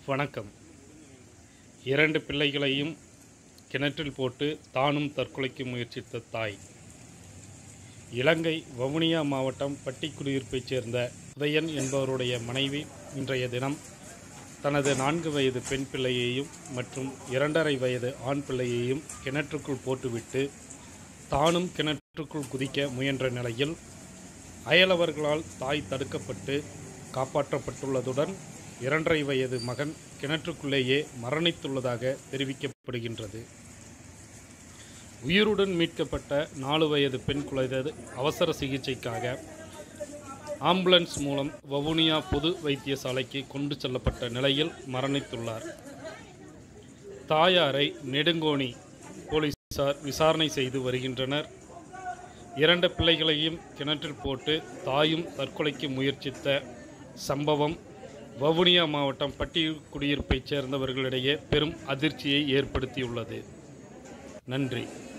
வணக்கம் இரண்டு பிள்ளைகளையும் கிணற்றில் போட்டு தானும் தற்கொலைக்கு முயற்சித்த தாய் இலங்கை வவுனியா மாவட்டம் பட்டிக்குடியிருப்பைச் சேர்ந்த உதயன் என்பவருடைய மனைவி இன்றைய தினம் தனது நான்கு வயது பெண் பிள்ளையையும் மற்றும் இரண்டரை வயது ஆண் பிள்ளையையும் கிணற்றுக்குள் போட்டுவிட்டு தானும் கிணற்றுக்குள் குதிக்க முயன்ற நிலையில் அயலவர்களால் தாய் தடுக்கப்பட்டு காப்பாற்றப்பட்டுள்ளதுடன் இரண்டரை வயது மகன் கிணற்றுக்குள்ளேயே மரணித்துள்ளதாக தெரிவிக்கப்படுகின்றது உயிருடன் மீட்கப்பட்ட நாலு வயது பெண் குழந்தை அவசர சிகிச்சைக்காக ஆம்புலன்ஸ் மூலம் வவுனியா பொது வைத்தியசாலைக்கு கொண்டு செல்லப்பட்ட நிலையில் மரணித்துள்ளார் தாயாரை நெடுங்கோணி போலீசார் விசாரணை செய்து வருகின்றனர் இரண்டு பிள்ளைகளையும் கிணற்றில் போட்டு தாயும் தற்கொலைக்கு முயற்சித்த சம்பவம் வவுனியா மாவட்டம் பட்டி குடியிருப்பைச் சேர்ந்தவர்களிடையே பெரும் அதிர்ச்சியை ஏற்படுத்தியுள்ளது நன்றி